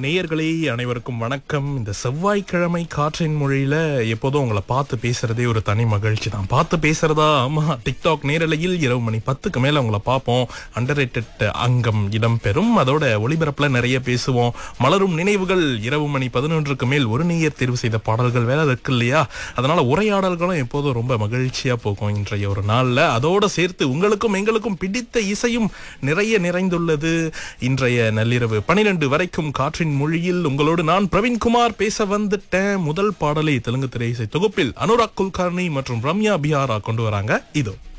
நேயர்களே அனைவருக்கும் வணக்கம் இந்த செவ்வாய்க்கிழமை காற்றின் மொழியில எப்போதும் உங்களை பார்த்து பேசுறதே ஒரு தனி மகிழ்ச்சி தான் பார்த்து பேசுறதா ஆமா டிக்டாக் நேரலையில் இரவு மணி பத்துக்கு மேல உங்களை பார்ப்போம் அண்டர் அங்கம் இடம்பெறும் அதோட ஒளிபரப்புல நிறைய பேசுவோம் மலரும் நினைவுகள் இரவு மணி பதினொன்றுக்கு மேல் ஒரு நேயர் தேர்வு செய்த பாடல்கள் வேற இருக்கு இல்லையா அதனால உரையாடல்களும் எப்போதும் ரொம்ப மகிழ்ச்சியா போகும் இன்றைய ஒரு நாள்ல அதோட சேர்த்து உங்களுக்கும் எங்களுக்கும் பிடித்த இசையும் நிறைய நிறைந்துள்ளது இன்றைய நள்ளிரவு பனிரெண்டு வரைக்கும் காற்றின் மொழியில் உங்களோடு நான் பிரவீன்குமார் பேச வந்துட்டேன் முதல் பாடலை தெலுங்கு திரை இசை தொகுப்பில் அனுராக் குல்கர்னி மற்றும் ரம்யா பிஹாரா கொண்டு வராங்க இதோ